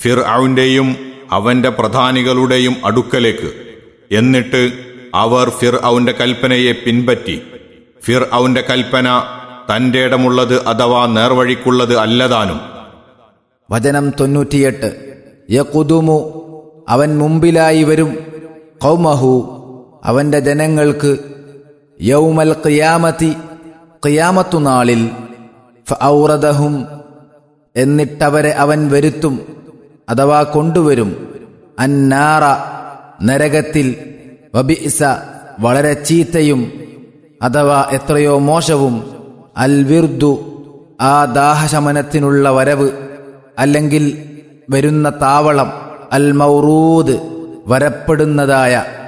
ഫിർ ഔന്റെയും അവന്റെ പ്രധാനികളുടെയും അടുക്കലേക്ക് എന്നിട്ട് അവർ ഫിർ ഔന്റെ കൽപ്പനയെ പിൻപറ്റി ഫിർ ഔന്റെ കൽപ്പന തന്റെ ഇടമുള്ളത് അഥവാ നേർവഴിക്കുള്ളത് അല്ലതാനും വചനം തൊണ്ണൂറ്റിയെട്ട് യകുതുമു അവൻ മുമ്പിലായി വരും കൗമഹു അവന്റെ ജനങ്ങൾക്ക് യൗമൽ ഖിയാമത്തി ഖിയാമത്തു നാളിൽ ഫഔറദഹും എന്നിട്ടവരെ അവൻ വരുത്തും അഥവാ കൊണ്ടുവരും അന്നാറ നരകത്തിൽ വബിഇസ വളരെ ചീത്തയും അഥവാ എത്രയോ മോശവും അൽ വിർദു ആ ദാഹശമനത്തിനുള്ള വരവ് അല്ലെങ്കിൽ വരുന്ന താവളം അൽ മൗറൂദ് വരപ്പെടുന്നതായ